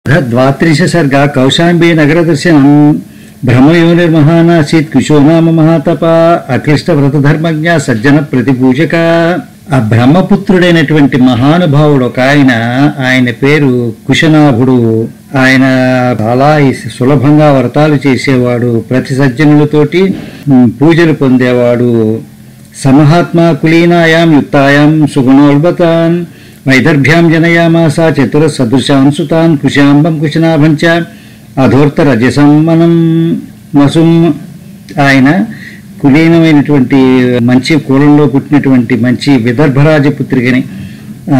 ద్వాత్రింశ సర్గ కౌశాంబీ నగర దర్శనం బ్రహ్మయోనిర్మహానాసీత్ కుశో నామ మహాతప అక్లిష్ట వ్రతధర్మజ్ఞ సజ్జన ప్రతిపూజక ఆ బ్రహ్మపుత్రుడైనటువంటి మహానుభావుడు ఒక ఆయన ఆయన పేరు కుశనాభుడు ఆయన చాలా సులభంగా వ్రతాలు చేసేవాడు ప్రతి సజ్జనులతోటి ఉమ్, పూజలు పొందేవాడు సమహాత్మా కులీనాయాం యుక్తాయాం సుగుణోల్బతాన్ వైదర్భ్యాం జనయామాస చతుర సదృశాన్ సుతాన్ కుశాంబం కుశనాభం చ అధోర్త రజసం మనం మసుం ఆయన కులీనమైనటువంటి మంచి కులంలో పుట్టినటువంటి మంచి విదర్భరాజపుత్రికని ఆ,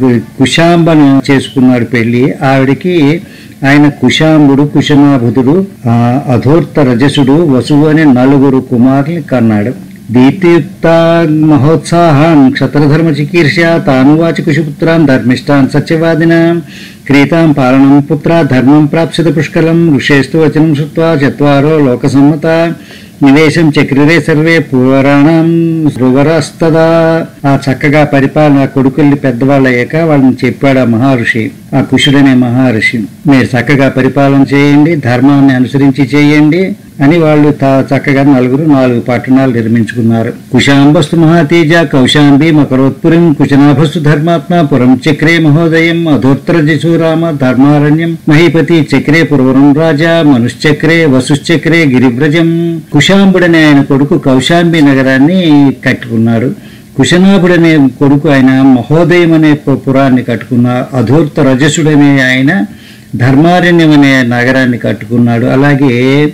కుశాంబను చేసుకున్నాడు పెళ్లి ఆవిడికి ఆయన కుశాంబుడు కుశనాభుతుడు ఆ, అధోర్త రజసుడు వసువు అనే నలుగురు కుమారుల్ని కన్నాడు దీప్తియుక్త మహోత్సాహాన్ క్షత్రధర్మ చికీర్ష తానువాచ కుశపుత్రాన్ ధర్మిష్టాన్ సత్యవాదిన క్రీతాం పాలనం పుత్ర ధర్మం ప్రాప్స్యత పుష్కలం ఋషేస్తు వచనం శృత్వా చత్వారో లోకసమ్మత నివేశం చక్రిరే సర్వే పురాణం శృవరస్తదా ఆ చక్కగా పరిపాలన కొడుకుల్ని పెద్దవాళ్ళు అయ్యాక వాళ్ళని చెప్పాడు ఆ మహర్షి ఆ కుషుడనే మహర్షి మీరు చక్కగా పరిపాలన చేయండి ధర్మాన్ని అనుసరించి చేయండి అని వాళ్ళు తా- చక్కగా నలుగురు నాలుగు పట్టణాలు నిర్మించుకున్నారు కుశాంబస్తు మహాతేజ కౌశాంబి మకరోత్పురం కుశనాభస్తు ధర్మాత్మ పురం చక్రే మహోదయం అధోత్తరజసు రామ ధర్మారణ్యం మహీపతి చక్రే పురవరం రాజా మనుశ్చక్రే వసుశ్చక్రే గిరివ్రజం కుశాంబుడనే ఆయన కొడుకు కౌశాంబి నగరాన్ని కట్టుకున్నాడు కుశనాభుడనే కొడుకు ఆయన మహోదయం అనే పు- పురాన్ని కట్టుకున్న అధూర్త రజసుడనే ఆయన ధర్మారణ్యం అనే నగరాన్ని కట్టుకున్నాడు అలాగే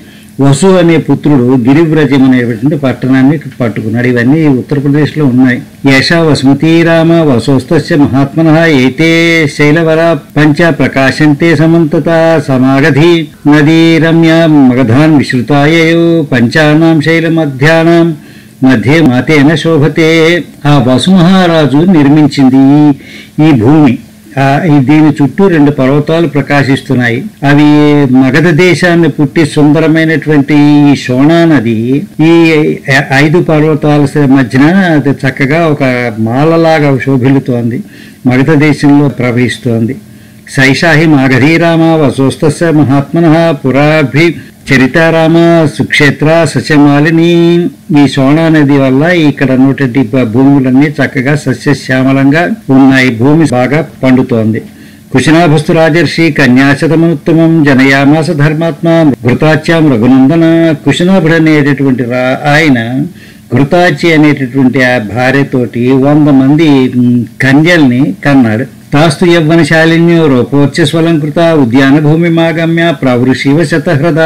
వసు అనే పుత్రుడు గిరివ్రజం అనేటువంటి పట్టణాన్ని పట్టుకున్నాడు ఇవన్నీ ఉత్తరప్రదేశ్లో ఉన్నాయి యశ వసుమతి రామ వసోస్తస్య మహాత్మన ఏతే శైలవర పంచ ప్రకాశంతే సమంతత సమాగధి నదీ రమ్య మగధాన్ విశ్రుతాయయో పంచానాం శైలమధ్యానాం మధ్య మాతేన శోభతే ఆ వసుమహారాజు నిర్మించింది ఈ- ఈ భూమి ఆ, ఈ దీని చుట్టూ రెండు పర్వతాలు ప్రకాశిస్తున్నాయి అవి మగధ దేశాన్ని పుట్టి సుందరమైనటువంటి ఈ శోణా నది ఈ ఐ- ఐదు పర్వతాల స- మధ్యన అది చక్కగా ఒక మాలలాగా శోభిల్లుతోంది మగధ దేశంలో ప్రవహిస్తోంది సైషాహి మాగధీరామ వసోస్తస్య మహాత్మన పురాభి చరితారామ సుక్షేత్ర సస్యమాలిని ఈ సోనా నది వల్ల ఇక్కడ ఉన్నటువంటి భ- భూములన్నీ చక్కగా సస్యశ్యామలంగా ఉన్నాయి భూమి బాగా పండుతోంది కుశనాభస్తు రాజర్షి కన్యాశతమనుత్తమం జనయామాస ధర్మాత్మ ఘృతాచ్యాం రఘునందన కుశనాభుడు అనేటటువంటి రా- ఆయన ఘృతాచి అనేటటువంటి ఆ భార్యతోటి వంద మంది మ్, కన్యల్ని కన్నాడు తాస్తు యవ్వనశాలిన్యో రూపోచ్చస్వలంకృత ఉద్యాన భూమి మాగమ్య ప్రవృషివ శతహృద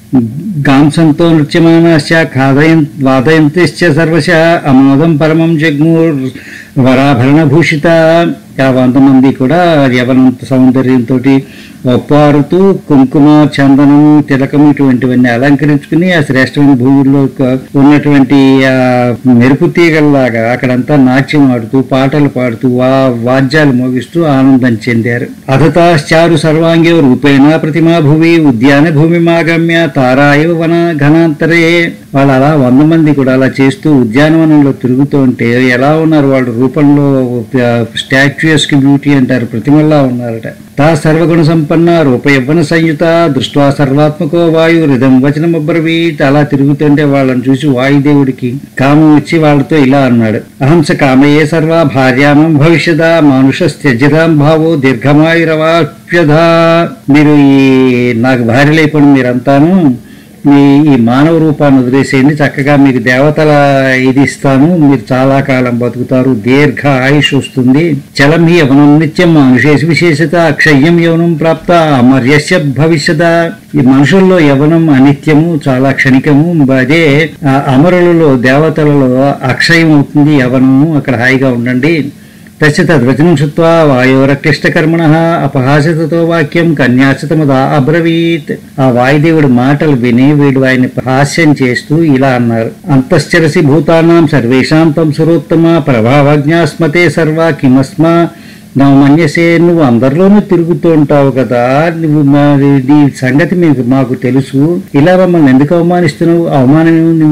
గాంసంతో నృత్యమానాశ్చ ఖాదయన్ వాదయంతిశ్చ సర్వశ అమోదం పరమం జగ్మూర్ వరాభరణభూషిత ఆ వంద మంది కూడా యవనం సౌందర్యంతో ఒప్పారుతూ కుంకుమ చందనం తిలకం ఇటువంటివన్నీ అలంకరించుకుని ఆ శ్రేష్టమైన భూముల్లో క- ఉన్నటువంటి ఆ మెరుపు తీగల్లాగా అక్కడంతా నాట్యం ఆడుతూ పాటలు పాడుతూ వా వాద్యాలు మోగిస్తూ ఆనందం చెందారు అధతాశ్చారు సర్వాంగ్యో రూపేణ ప్రతిమా భువి ఉద్యాన భూమి మాగమ్య తారాయవ వన ఘనాంతరే వాళ్ళు అలా వంద మంది కూడా అలా చేస్తూ ఉద్యానవనంలో తిరుగుతూ ఉంటే ఎలా ఉన్నారు వాళ్ళు రూపంలో స్టాచ్యూస్ కి బ్యూటీ అంటారు ప్రతిమల్లా ఉన్నారట తా సర్వగుణ సంపన్న రూప యవ్వన సంయుత దృష్ట్వా సర్వాత్మకో వాయు రిధం వచనం అబ్రవీత్ అలా తిరుగుతుంటే వాళ్ళని చూసి వాయుదేవుడికి కామం వచ్చి వాళ్ళతో ఇలా అన్నాడు అహంస కామయే సర్వ భార్యామం భవిష్యద మానుషస్త్యజితాం భావో దీర్ఘమాయురవాప్యధ మీరు ఈ నాకు భార్యలైపోయిన మీరంతాను మీ ఈ మానవ రూపాన్ని వదిలేసేయండి చక్కగా మీకు దేవతల ఇది ఇస్తాను మీరు చాలా కాలం బతుకుతారు దీర్ఘ ఆయుష్ వస్తుంది చలం హి యవనం నిత్యం మనుషేష విశేషత అక్షయ్యం యవనం ప్రాప్త అమర్యస్య భవిష్యత ఈ మనుషుల్లో యవనం అనిత్యము చాలా క్షణికము అదే ఆ అమరులలో దేవతలలో అక్షయం అవుతుంది యవనము అక్కడ హాయిగా ఉండండి తస్య తద్వచనం శుత్వా వాయోరక్లిష్టకర్మణ అపహాసితతో వాక్యం కన్యాసితముదా అబ్రవీత్ ఆ వాయుదేవుడి మాటలు విని వీడు ఆయన హాస్యం చేస్తూ ఇలా అన్నారు అంతశ్చరసి భూతానాం సర్వేషాం తం సురోత్తమ ప్రభావజ్ఞాస్మతే సర్వ కిమస్మా నవమన్యసే నువ్వు అందరిలోనూ తిరుగుతూ ఉంటావు కదా నువ్వు మరి నీ సంగతి మీకు మాకు తెలుసు ఇలా మమ్మల్ని ఎందుకు అవమానిస్తున్నావు అవమానం ఏముంది ఇందులో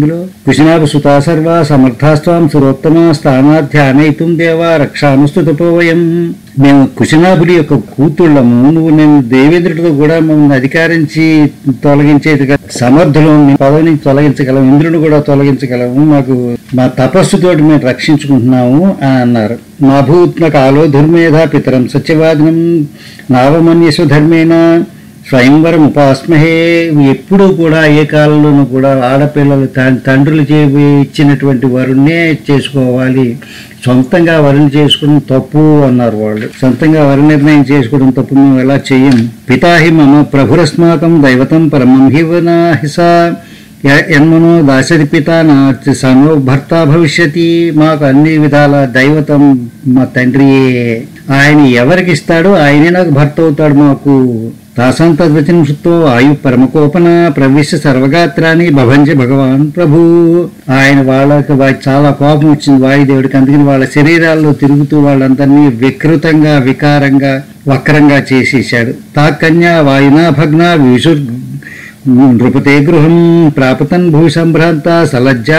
కుశనాభ సుతా సర్వా సమర్థాస్వాం సురోత్తమ స్థానాధ్యానయితుం దేవా రక్షానుస్తు తపోవయం మేము కుశనాభుడి యొక్క కూతుళ్ళము నువ్వు నేను దేవేంద్రుడితో కూడా మమ్మల్ని అధికారించి తొలగించేది కాదు. సమర్థులు నీ పదవి నుంచి తొలగించగలము ఇంద్రుని కూడా తొలగించగలము మాకు మా తపస్సుతోటి మేము రక్షించుకుంటున్నాము అని అన్నారు మా భూత్మ కాలో దుర్మేధ పితరం సత్యవాదనం నావమన్యసు ధర్మేణ స్వయంవరం ఉపాస్మహే ఎప్పుడూ కూడా ఏ కాలంలోనూ కూడా ఆడపిల్లలు త- తండ్రులు చే ఇచ్చినటువంటి వరుణ్ణే చేసుకోవాలి సొంతంగా వరుణ్ చేసుకోవడం తప్పు అన్నారు వాళ్ళు సొంతంగా వరు నిర్ణయం చేసుకోవడం తప్పు మేము ఎలా చెయ్యం పితాహి మమ ప్రభురస్మాకం దైవతం పరమం హివనాహిస ఎన్మనో దాశరి పిత నా సనో భర్త భవిష్యతి మాకు అన్ని విధాల దైవతం మా తండ్రియే ఆయన ఎవరికి ఇస్తాడో ఆయనే నాకు భర్త అవుతాడు మాకు తాసాం తద్వచనం శుత్తో ఆయు పరమకోపన ప్రవిశ్య సర్వగాత్రాన్ని భభంజ భగవాన్ ప్రభు ఆయన వాళ్ళకి వా- చాలా కోపం వచ్చింది వాయుదేవుడికి అందుకని వాళ్ళ శరీరాల్లో తిరుగుతూ వాళ్ళందరినీ వికృతంగా వికారంగా వక్రంగా చేసేశాడు తా కన్యా వాయునా భగ్న విషుర్ నృపతే గృహం ప్రాపతన్ భూసంభ్రాంత సలజ్జ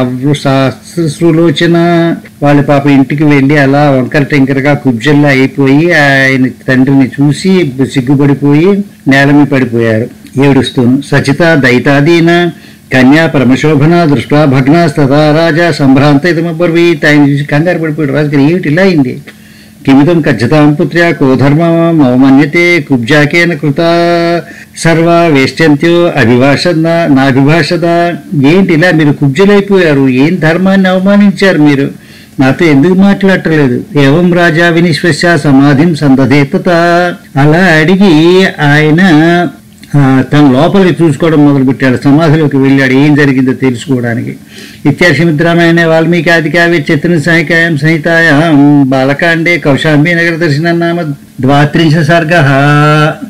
శాస్త్రలోచన వాళ్ళ పాప ఇంటికి వెళ్ళి అలా వంకర టెంకరగా కుబ్జల్లా అయిపోయి ఆయన తండ్రిని చూసి సిగ్గుపడిపోయి నేల మీద పడిపోయారు ఏడుస్తూను సచిత దైతాదీన కన్యా పరమశోభన దృష్ట్యా భగ్నాస్తథా రాజా సంభ్రాంత ఇదమబ్రవీత్ ఆయన చూసి కంగారు పడిపోయాడు రాజుగారు ఏమిటి ఇలా అయింది కిమితం కజ్జతాం పుత్ర్యా కో ధర్మ మౌమన్యతే కుబ్జాకేన కృత సర్వ వేష్యంత్యో అభిభాషద నాభిభాషద ఏంటి ఇలా మీరు కుబ్జలైపోయారు ఏం ధర్మాన్ని అవమానించారు మీరు నాతో ఎందుకు మాట్లాడటలేదు ఏవం రాజా వినిశ్వస్య సమాధిం సందధేత అలా అడిగి ఆయన ఆ, తన లోపలికి చూసుకోవడం మొదలుపెట్టాడు సమాధిలోకి వెళ్ళాడు ఏం జరిగిందో తెలుసుకోవడానికి ఇత్యాశమిత్రామాయణ వాల్మీకి ఆది కావ్య చిత్ర సాయికాయం సంహితాయాం బాలకాండే కౌశాంబీ నగర దర్శనం నామ ద్వాత్రింశ సర్గ